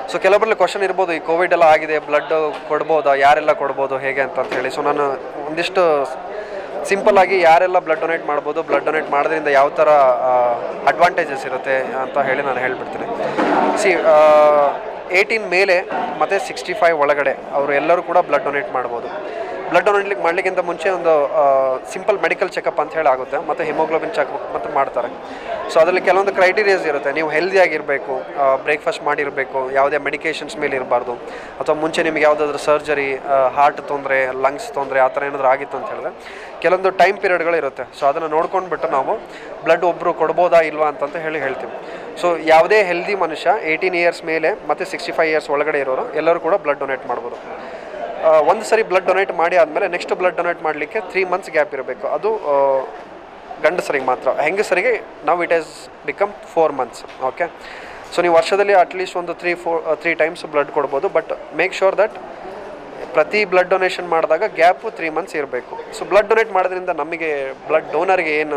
so ಕೆಲವರಲ್ಲಿ question ಇರ್ಬೋದು ಈ ಕೋವಿಡ್ ಎಲ್ಲ ಆಗಿದೆ ಬ್ಲಡ್ ಕೊಡ್ಬೋದಾ ಯಾರೆಲ್ಲ ಕೊಡ್ಬೋದು ಹೇಗೆ ಅಂತ ಅಂತ ಹೇಳಿ ಸೊ ನಾನು ಒಂದಿಷ್ಟು ಸಿಂಪಲ್ ಆಗಿ ಯಾರೆಲ್ಲ ಬ್ಲಡ್ ಡೊನೇಟ್ ಮಾಡ್ಬೋದು ಬ್ಲಡ್ ಡೊನೇಟ್ ಮಾಡೋದ್ರಿಂದ ಯಾವ ಥರ ಅಡ್ವಾಂಟೇಜಸ್ ಇರುತ್ತೆ ಅಂತ ಹೇಳಿ ನಾನು ಹೇಳ್ಬಿಡ್ತೀನಿ ಸಿ ಏಯ್ಟೀನ್ ಮೇಲೆ ಮತ್ತು ಸಿಕ್ಸ್ಟಿ ಫೈವ್ ಒಳಗಡೆ ಅವರು ಎಲ್ಲರೂ ಕೂಡ ಬ್ಲಡ್ ಡೊನೇಟ್ ಮಾಡ್ಬೋದು ಬ್ಲಡ್ ಡೊನೇಟ್ ಮಾಡಲಿಕ್ಕಿಂತ ಮುಂಚೆ ಒಂದು ಸಿಂಪಲ್ ಮೆಡಿಕಲ್ ಚೆಕಪ್ ಅಂತ ಹೇಳಿ ಆಗುತ್ತೆ ಮತ್ತು ಹಿಮೋಗ್ಲೋಬಿನ್ ಚೆಕಪ್ ಮತ್ತು ಮಾಡ್ತಾರೆ ಸೊ ಅದರಲ್ಲಿ ಕೆಲವೊಂದು ಕ್ರೈಟೀರಿಯಾಸ್ ಇರುತ್ತೆ ನೀವು ಹೆಲ್ದಿಯಾಗಿರಬೇಕು ಬ್ರೇಕ್ಫಾಸ್ಟ್ ಮಾಡಿರಬೇಕು ಯಾವುದೇ ಮೆಡಿಕೇಷನ್ಸ್ ಮೇಲೆ ಇರಬಾರ್ದು ಅಥವಾ ಮುಂಚೆ ನಿಮಗೆ ಯಾವುದಾದ್ರೂ ಸರ್ಜರಿ ಹಾರ್ಟ್ ತೊಂದರೆ ಲಂಗ್ಸ್ ತೊಂದರೆ ಆ ಥರ ಏನಾದರೂ ಆಗಿತ್ತು ಅಂತ ಹೇಳಿದ್ರೆ ಕೆಲವೊಂದು ಟೈಮ್ ಪೀರಿಯಡ್ಗಳು ಇರುತ್ತೆ ಸೊ ಅದನ್ನು ನೋಡ್ಕೊಂಡ್ಬಿಟ್ಟು ನಾವು ಬ್ಲಡ್ ಒಬ್ಬರು ಕೊಡ್ಬೋದಾ ಇಲ್ವಾ ಅಂತಂತ ಹೇಳಿ ಹೇಳ್ತೀವಿ ಸೊ ಯಾವುದೇ ಹೆಲ್ದಿ ಮನುಷ್ಯ ಏಯ್ಟೀನ್ ಇಯರ್ಸ್ ಮೇಲೆ ಮತ್ತು ಸಿಕ್ಸ್ಟಿ ಫೈವ್ ಇಯರ್ಸ್ ಒಳಗಡೆ ಇರೋರು ಎಲ್ಲರೂ ಕೂಡ ಬ್ಲಡ್ ಡೊನೇಟ್ ಮಾಡ್ಬೋದು ಆ, ಒಂದು ಸರಿ ಬ್ಲಡ್ ಡೊನೇಟ್ ಮಾಡಿ ಆದಮೇಲೆ ನೆಕ್ಸ್ಟ್ ಬ್ಲಡ್ ಡೊನೇಟ್ ಮಾಡಲಿಕ್ಕೆ ತ್ರೀ ಮಂತ್ಸ್ ಗ್ಯಾಪ್ ಇರಬೇಕು ಅದು ಆ, ಗಂಡಸರಿಗೆ ಮಾತ್ರ ಹೆಂಗಸರಿಗೆ ನಾವು it is become four months okay so ನೀವು ವರ್ಷದಲ್ಲಿ ಅಟ್ಲೀಸ್ಟ್ ಒಂದು three four three times blood ಕೊಡ್ಬೋದು ಬಟ್ ಮೇಕ್ ಶೋರ್ ದಟ್ ಪ್ರತಿ ಬ್ಲಡ್ ಡೊನೇಷನ್ ಮಾಡಿದಾಗ ಗ್ಯಾಪು ತ್ರೀ ಮಂತ್ಸ್ ಇರಬೇಕು ಸೊ ಬ್ಲಡ್ ಡೊನೇಟ್ ಮಾಡೋದ್ರಿಂದ ನಮಗೆ ಬ್ಲಡ್ ಡೋನರ್ಗೆ ಏನು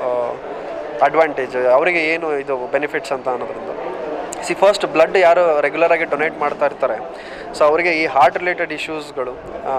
ಅಡ್ವಾಂಟೇಜ್ ಅವರಿಗೆ ಏನು ಇದು ಬೆನಿಫಿಟ್ಸ್ ಅಂತ ಅನ್ನೋದ್ರಿಂದ ಸಿ ಫಸ್ಟ್ ಬ್ಲಡ್ ಯಾರು ರೆಗ್ಯುಲರಾಗಿ ಡೊನೇಟ್ ಮಾಡ್ತಾ ಇರ್ತಾರೆ ಸೊ ಅವರಿಗೆ ಈ ಹಾರ್ಟ್ ರಿಲೇಟೆಡ್ ಇಶ್ಯೂಸ್ಗಳು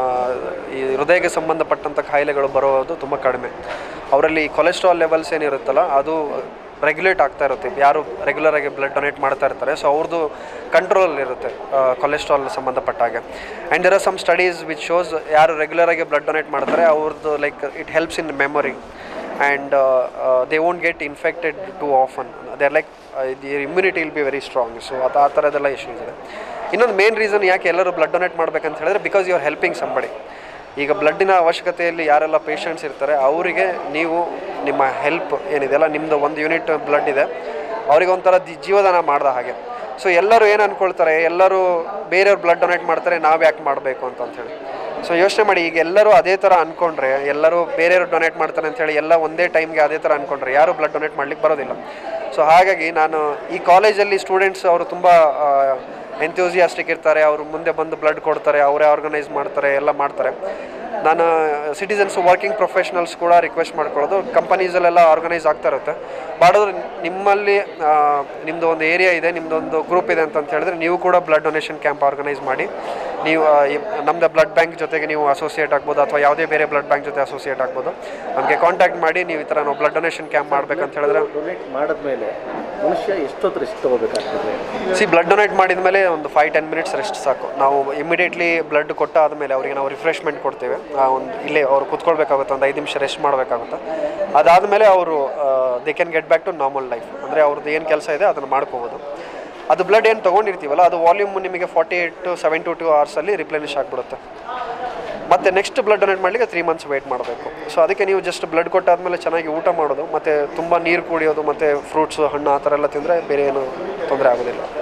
ಈ ಹೃದಯಕ್ಕೆ ಸಂಬಂಧಪಟ್ಟಂಥ ಕಾಯಿಲೆಗಳು ಬರೋದು ತುಂಬ ಕಡಿಮೆ ಅವರಲ್ಲಿ ಕೊಲೆಸ್ಟ್ರಾಲ್ ಲೆವೆಲ್ಸ್ ಏನಿರುತ್ತಲ್ಲ ಅದು ರೆಗ್ಯುಲೇಟ್ ಆಗ್ತಾ ಇರುತ್ತೆ ಯಾರು ರೆಗ್ಯುಲರಾಗಿ ಬ್ಲಡ್ ಡೊನೇಟ್ ಮಾಡ್ತಾ ಇರ್ತಾರೆ ಸೊ ಅವ್ರದ್ದು ಕಂಟ್ರೋಲ್ ಇರುತ್ತೆ ಕೊಲೆಸ್ಟ್ರಾಲ್ ಸಂಬಂಧಪಟ್ಟ ಹಾಗೆ and there are some studies which shows ಯಾರು ರೆಗ್ಯುಲರಾಗಿ ಬ್ಲಡ್ ಡೊನೇಟ್ ಮಾಡ್ತಾರೆ ಅವ್ರದ್ದು like it helps in memory and they won't get infected to often they are like the immunity will be very strong so ಅದು ಆ ಥರದ್ದೆಲ್ಲ issues ಇದೆ ಇನ್ನೊಂದು main reason ಯಾಕೆ ಎಲ್ಲರೂ ಬ್ಲಡ್ ಡೊನೇಟ್ ಮಾಡ್ಬೇಕಂತ ಹೇಳಿದ್ರೆ because you are helping somebody ಈಗ ಬ್ಲಡ್ಡಿನ ಅವಶ್ಯಕತೆಯಲ್ಲಿ ಯಾರೆಲ್ಲ ಪೇಷಂಟ್ಸ್ ಇರ್ತಾರೆ ಅವರಿಗೆ ನೀವು ನಿಮ್ಮ ಹೆಲ್ಪ್ ಏನಿದೆಯಲ್ಲ ನಿಮ್ಮದು ಒಂದು ಯೂನಿಟ್ ಬ್ಲಡ್ ಇದೆ ಅವರಿಗೆ ಒಂಥರ ದಿ- ಜೀವದಾನ ಮಾಡ್ದ ಹಾಗೆ ಸೊ ಎಲ್ಲರೂ ಏನು ಅಂದ್ಕೊಳ್ತಾರೆ ಎಲ್ಲರೂ ಬೇರೆಯವ್ರು ಬ್ಲಡ್ ಡೊನೇಟ್ ಮಾಡ್ತಾರೆ ನಾವು ಯಾಕೆ ಮಾಡಬೇಕು ಅಂತ ಹೇಳಿ ಸೊ ಯೋಚನೆ ಮಾಡಿ ಈಗ ಎಲ್ಲರೂ ಅದೇ ಥರ ಅಂದ್ಕೊಂಡ್ರೆ ಎಲ್ಲರೂ ಬೇರೆಯವ್ರು ಡೊನೇಟ್ ಮಾಡ್ತಾರೆ ಅಂತ ಹೇಳಿ ಎಲ್ಲ ಒಂದೇ ಟೈಮ್ಗೆ ಅದೇ ಥರ ಅಂದ್ಕೊಂಡ್ರೆ ಯಾರು ಬ್ಲಡ್ ಡೊನೇಟ್ ಮಾಡ್ಲಿಕ್ಕೆ ಬರೋದಿಲ್ಲ ಸೊ ಹಾಗಾಗಿ ನಾನು ಈ ಕಾಲೇಜಲ್ಲಿ ಸ್ಟೂಡೆಂಟ್ಸ್ ಅವರು ತುಂಬ ಎಂಥ್ಯೂಸಿಯಾಸ್ಟಿಕ್ ಇರ್ತಾರೆ ಅವರು ಮುಂದೆ ಬಂದು ಬ್ಲಡ್ ಕೊಡ್ತಾರೆ ಅವರೇ ಆರ್ಗನೈಸ್ ಮಾಡ್ತಾರೆ ಎಲ್ಲ ಮಾಡ್ತಾರೆ ನಾನು ಸಿಟಿಸನ್ಸ್ ವರ್ಕಿಂಗ್ ಪ್ರೊಫೆಷ್ನಲ್ಸ್ ಕೂಡ ರಿಕ್ವೆಸ್ಟ್ ಮಾಡ್ಕೊಳ್ಳೋದು ಕಂಪನೀಸಲ್ಲೆಲ್ಲ ಆರ್ಗನೈಸ್ ಆಗ್ತಾ ಇರುತ್ತೆ ಮಾಡಿದ್ರೆ ನಿಮ್ಮಲ್ಲಿ ಆ, ನಿಮ್ಮದು ಒಂದು ಏರಿಯಾ ಇದೆ ನಿಮ್ಮದು ಒಂದು ಗ್ರೂಪ್ ಇದೆ ಅಂತ ಹೇಳಿದ್ರೆ ನೀವು ಕೂಡ ಬ್ಲಡ್ ಡೊನೇಷನ್ ಕ್ಯಾಂಪ್ ಆರ್ಗನೈಸ್ ಮಾಡಿ ನೀವು ಆ, ಈ- ನಮ್ಮದು ಬ್ಲಡ್ ಬ್ಯಾಂಕ್ ಜೊತೆಗೆ ನೀವು ಅಸೋಸಿಯೇಟ್ ಆಗ್ಬೋದು ಅಥವಾ ಯಾವುದೇ ಬೇರೆ ಬ್ಲಡ್ ಬ್ಯಾಂಕ್ ಜೊತೆ ಅಸೋಸಿಯೇಟ್ ಆಗ್ಬೋದು ನಮಗೆ ಕಾಂಟ್ಯಾಕ್ಟ್ ಮಾಡಿ ನೀವು ಈ ಥರ ನಾವು ಬ್ಲಡ್ ಡೊನೇಷನ್ ಕ್ಯಾಂಪ್ ಮಾಡ್ಬೇಕಂತ ಹೇಳಿದ್ರೆ ಡೊನೇಟ್ ಮಾಡಿದ್ಮೇಲೆ ಮನುಷ್ಯ ಎಷ್ಟೊತ್ತು ರೆಸ್ಟ್ ತಗೋಬೇಕಾಗ್ತದೆ ಸಿ ಬ್ಲಡ್ ಡೊನೇಟ್ ಮಾಡಿದ ಮೇಲೆ ಒಂದು ಫೈವ್ ಟೆನ್ ಮಿನಿಟ್ಸ್ ರೆಸ್ಟ್ ಸಾಕು ನಾವು ಇಮಿಡಿಯೇಟ್ಲಿ ಬ್ಲಡ್ ಕೊಟ್ಟಾದಮೇಲೆ ಅವರಿಗೆ ನಾವು ರಿಫ್ರೆಶ್ಮೆಂಟ್ ಕೊಡ್ತೇವೆ ಆ ಒಂದು ಇಲ್ಲೇ ಅವ್ರು ಕುತ್ಕೊಳ್ಬೇಕಾಗುತ್ತೆ ಒಂದು ಐದು ನಿಮಿಷ ರೆಸ್ಟ್ ಮಾಡಬೇಕಾಗುತ್ತೆ ಅದಾದಮೇಲೆ ಅವರು they can get back to normal life ಅಂದರೆ ಅವ್ರದ್ದು ಏನು ಕೆಲಸ ಇದೆ ಅದನ್ನು ಮಾಡ್ಕೋಬೋದು ಅದು ಬ್ಲಡ್ ಏನು ತೊಗೊಂಡಿರ್ತೀವಲ್ಲ ಅದು ವಾಲ್ಯೂಮ್ ನಿಮಗೆ forty eight to seven two to ಅವರ್ಸಲ್ಲಿ ರಿಪ್ಲೆನಿಶ್ ಆಗಿಬಿಡುತ್ತೆ ಮತ್ತು ನೆಕ್ಸ್ಟ್ ಬ್ಲಡ್ ಡೊನೇಟ್ ಮಾಡಲಿಕ್ಕೆ ತ್ರೀ ಮಂತ್ಸ್ ವೆಯ್ಟ್ ಮಾಡಬೇಕು ಸೊ ಅದಕ್ಕೆ ನೀವು ಜಸ್ಟ್ ಬ್ಲಡ್ ಕೊಟ್ಟಾದ್ಮೇಲೆ ಚೆನ್ನಾಗಿ ಊಟ ಮಾಡೋದು ಮತ್ತು ತುಂಬ ನೀರು ಕುಡಿಯೋದು ಮತ್ತು ಫ್ರೂಟ್ಸು ಹಣ್ಣು ಆ ಥರ ಎಲ್ಲ ತಿಂದರೆ ಬೇರೆ ಏನು ತೊಂದರೆ ಆಗೋದಿಲ್ಲ